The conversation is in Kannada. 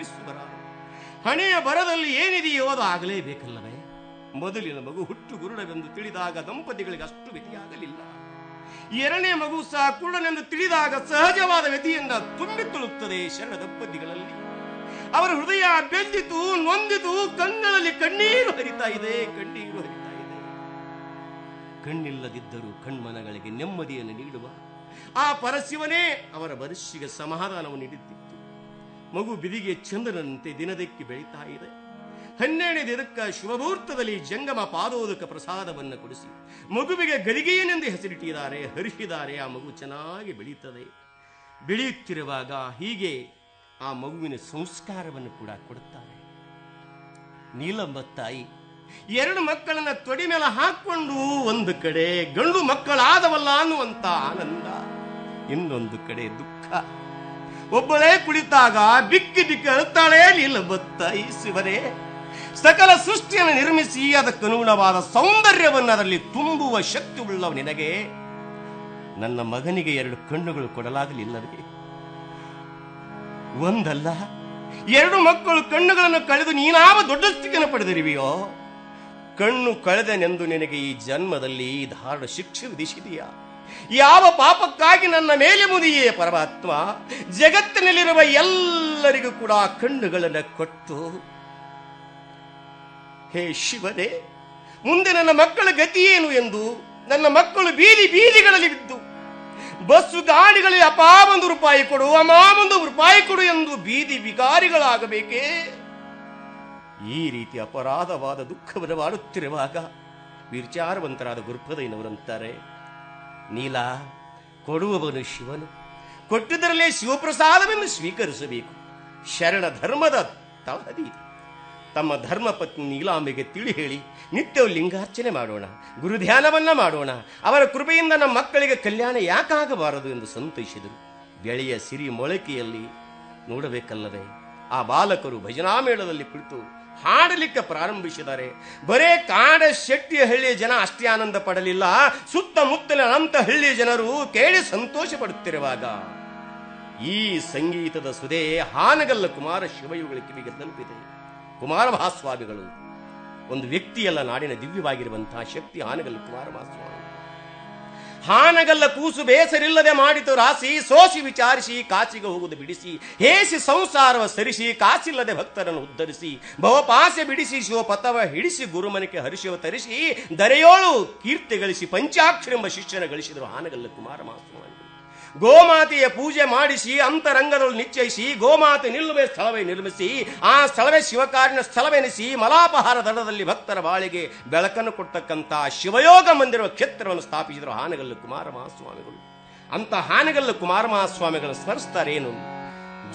ಈಶ್ವರ ಹಣೆಯ ಬರದಲ್ಲಿ ಏನಿದೆಯೋ ಅದು ಆಗಲೇಬೇಕಲ್ಲವೇ ಮೊದಲಿನ ಮಗು ಹುಟ್ಟು ಗುರುಡವೆಂದು ತಿಳಿದಾಗ ದಂಪತಿಗಳಿಗೆ ಅಷ್ಟು ವ್ಯತಿಯಾಗಲಿಲ್ಲ ಎರಡನೇ ಮಗು ಸಹ ಕುರುಡನೆಂದು ತಿಳಿದಾಗ ಸಹಜವಾದ ವ್ಯತಿಯಿಂದ ತುಂಬಿ ತುಳುತ್ತದೆ ಶರಣ ದಂಪತಿಗಳಲ್ಲಿ ಅವರ ಹೃದಯ ಬೆಂದಿತು ನೊಂದಿತು ಕಣ್ಣಲ್ಲಿ ಕಣ್ಣೀರು ಹರಿತಾ ಇದೆ ಕಣ್ಣೀರು ಹರಿತಾ ಇದೆ ಕಣ್ಣಿಲ್ಲದಿದ್ದರೂ ಕಣ್ಮನಗಳಿಗೆ ನೆಮ್ಮದಿಯನ್ನು ನೀಡುವ ಆ ಪರಶಿವನೇ ಅವರ ಮನಸ್ಸಿಗೆ ಸಮಾಧಾನವನ್ನು ನೀಡುತ್ತಿತ್ತು ಮಗು ಬಿದಿಗೆ ಚಂದ್ರನಂತೆ ದಿನದಕ್ಕೆ ಬೆಳೀತಾ ಇದೆ ಹನ್ನೆರಡನೇ ದಿನಕ್ಕ ಶುಭಮುಹೂರ್ತದಲ್ಲಿ ಜಂಗಮ ಪಾದೋದಕ ಪ್ರಸಾದವನ್ನು ಕೊಡಿಸಿ ಮಗುವಿಗೆ ಗರಿಗೆಯನೆಂದು ಹೆಸರಿಟ್ಟಿದ್ದಾರೆ ಹರಿಸಿದ್ದಾರೆ ಆ ಮಗು ಚೆನ್ನಾಗಿ ಬೆಳೀತದೆ ಬೆಳೆಯುತ್ತಿರುವಾಗ ಹೀಗೆ ಆ ಮಗುವಿನ ಸಂಸ್ಕಾರವನ್ನು ಕೂಡ ಕೊಡುತ್ತಾರೆ ನೀಲಂಬ ತಾಯಿ ಎರಡು ಮಕ್ಕಳನ್ನ ತೊಡಿ ಮೇಲೆ ಹಾಕೊಂಡು ಒಂದು ಕಡೆ ಗಂಡು ಮಕ್ಕಳಾದವಲ್ಲ ಅನ್ನುವಂತ ಆನಂದ ಇನ್ನೊಂದು ಕಡೆ ದುಃಖ ಒಬ್ಬಳೇ ಕುಳಿತಾಗ ಬಿಕ್ಕಿ ಬಿಕ್ಕಿ ಅಳುತ್ತಾಳೆ ನೀಲಂಬ ತಾಯಿ ಶಿವರೇ ಸಕಲ ಸೃಷ್ಟಿಯನ್ನು ನಿರ್ಮಿಸಿ ಅದಕ್ಕನುಗುಣವಾದ ಸೌಂದರ್ಯವನ್ನು ಅದರಲ್ಲಿ ತುಂಬುವ ಶಕ್ತಿ ಉಳ್ಳವ ನಿನಗೆ ನನ್ನ ಮಗನಿಗೆ ಎರಡು ಕಣ್ಣುಗಳು ಕೊಡಲಾಗಲಿಲ್ಲವೇ ಒಂದಲ್ಲ ಎರಡು ಮಕ್ಕಳು ಕಣ್ಣುಗಳನ್ನು ಕಳೆದು ನೀನಾವ ದೊಡ್ಡ ಸ್ಥಿತಿಯನ್ನು ಪಡೆದಿರುವೆಯೋ ಕಣ್ಣು ಕಳೆದನೆಂದು ನಿನಗೆ ಈ ಜನ್ಮದಲ್ಲಿ ಧಾರಣ ಶಿಕ್ಷೆ ವಿಧಿಸಿದೆಯಾ ಯಾವ ಪಾಪಕ್ಕಾಗಿ ನನ್ನ ಮೇಲೆ ಮುದಿಯೇ ಪರಮಾತ್ಮ ಜಗತ್ತಿನಲ್ಲಿರುವ ಎಲ್ಲರಿಗೂ ಕೂಡ ಕಣ್ಣುಗಳನ್ನು ಕೊಟ್ಟು ಹೇ ಶಿವನೇ ಮುಂದೆ ನನ್ನ ಮಕ್ಕಳ ಗತಿ ಏನು ಎಂದು ನನ್ನ ಮಕ್ಕಳು ಬೀದಿ ಬೀದಿಗಳಲ್ಲಿ ಬಿದ್ದು ಬಸ್ಸು ಗಾಡಿಗಳಲ್ಲಿ ಅಪಾ ಒಂದು ರೂಪಾಯಿ ಕೊಡು ಅಮಾ ಒಂದು ರೂಪಾಯಿ ಕೊಡು ಎಂದು ಬೀದಿ ಬಿಗಾರಿಗಳಾಗಬೇಕೇ ಈ ರೀತಿ ಅಪರಾಧವಾದ ದುಃಖವನ್ನು ಮಾಡುತ್ತಿರುವಾಗ ವಿಚಾರವಂತರಾದ ಗುರುಪದಯ್ಯನವರಂತಾರೆ ನೀಲ ಕೊಡುವವನು ಶಿವನು ಕೊಟ್ಟಿದ್ದರಲ್ಲೇ ಶಿವಪ್ರಸಾದವನ್ನು ಸ್ವೀಕರಿಸಬೇಕು ಶರಣ ಧರ್ಮದ ತಳಹದಿ ಇದು. ತಮ್ಮ ಧರ್ಮಪತ್ನಿ ನೀಲಾಂಬೆಗೆ ತಿಳಿ ಹೇಳಿ ನಿತ್ಯವೂ ಲಿಂಗಾರ್ಚನೆ ಮಾಡೋಣ ಗುರುಧ್ಯಾನವನ್ನ ಮಾಡೋಣ ಅವರ ಕೃಪೆಯಿಂದ ನಮ್ಮ ಮಕ್ಕಳಿಗೆ ಕಲ್ಯಾಣ ಯಾಕಾಗಬಾರದು ಎಂದು ಸಂತೈಸಿದರು ಬೆಳೆಯ ಸಿರಿ ಮೊಳಕೆಯಲ್ಲಿ ನೋಡಬೇಕಲ್ಲವೇ ಆ ಬಾಲಕರು ಭಜನಾ ಮೇಳದಲ್ಲಿ ಕುಳಿತು ಹಾಡಲಿಕ್ಕೆ ಪ್ರಾರಂಭಿಸಿದ್ದಾರೆ ಬರೇ ಕಾಡ ಶೆಟ್ಟಿಯ ಹಳ್ಳಿಯ ಜನ ಅಷ್ಟೇ ಆನಂದ ಪಡಲಿಲ್ಲ ಸುತ್ತಮುತ್ತಲಿನ ಅನಂತ ಹಳ್ಳಿಯ ಜನರು ಕೇಳಿ ಸಂತೋಷ ಪಡುತ್ತಿರುವಾಗ ಈ ಸಂಗೀತದ ಸುದೇ ಹಾನಗಲ್ಲ ಕುಮಾರ ಶಿವಯುಗಳ ಕಿವಿಗೆ ತಲುಪಿದೆ ಕುಮಾರ ಮಹಾಸ್ವಾಮಿಗಳು ಒಂದು ವ್ಯಕ್ತಿಯಲ್ಲ ನಾಡಿನ ದಿವ್ಯವಾಗಿರುವಂತಹ ಶಕ್ತಿ ಹಾನಗಲ್ಲ ಕುಮಾರ ಮಹಾಸ್ವಾಮಿ ಹಾನಗಲ್ಲ ಕೂಸು ಬೇಸರಿಲ್ಲದೆ ಮಾಡಿತು ರಾಸಿ ಸೋಸಿ ವಿಚಾರಿಸಿ ಕಾಚಿಗೆ ಹೋಗುವುದು ಬಿಡಿಸಿ ಹೇಸಿ ಸಂಸಾರವ ಸರಿಸಿ ಕಾಸಿಲ್ಲದೆ ಭಕ್ತರನ್ನು ಉದ್ಧರಿಸಿ ಭವಪಾಸೆ ಬಿಡಿಸಿ ಶಿವಪಥವ ಹಿಡಿಸಿ ಗುರುಮನಕ್ಕೆ ಹರಿಶಿವ ತರಿಸಿ ದರೆಯೋಳು ಕೀರ್ತಿ ಗಳಿಸಿ ಪಂಚಾಕ್ಷರೆಂಬ ಶಿಷ್ಯನ ಗಳಿಸಿದರು ಹಾನಗಲ್ಲ ಕುಮಾರ ಮಹಾಸ್ವಾಮಿ ಗೋಮಾತೆಯ ಪೂಜೆ ಮಾಡಿಸಿ ಅಂತರಂಗದಲ್ಲಿ ನಿಶ್ಚಯಿಸಿ ಗೋಮಾತೆ ನಿಲ್ಲುವೆ ಸ್ಥಳವೇ ನಿರ್ಮಿಸಿ ಆ ಸ್ಥಳವೇ ಶಿವಕಾರಿನ ಸ್ಥಳವೆನಿಸಿ ಮಲಾಪಹಾರ ದಡದಲ್ಲಿ ಭಕ್ತರ ಬಾಳಿಗೆ ಬೆಳಕನ್ನು ಕೊಡ್ತಕ್ಕಂಥ ಶಿವಯೋಗ ಮಂದಿರ ಕ್ಷೇತ್ರವನ್ನು ಸ್ಥಾಪಿಸಿದರು ಹಾನಗಲ್ಲು ಕುಮಾರ ಮಹಾಸ್ವಾಮಿಗಳು ಅಂತ ಹಾನಗಲ್ಲು ಕುಮಾರ ಮಹಾಸ್ವಾಮಿಗಳನ್ನು ಸ್ಮರಿಸ್ತಾರೇನು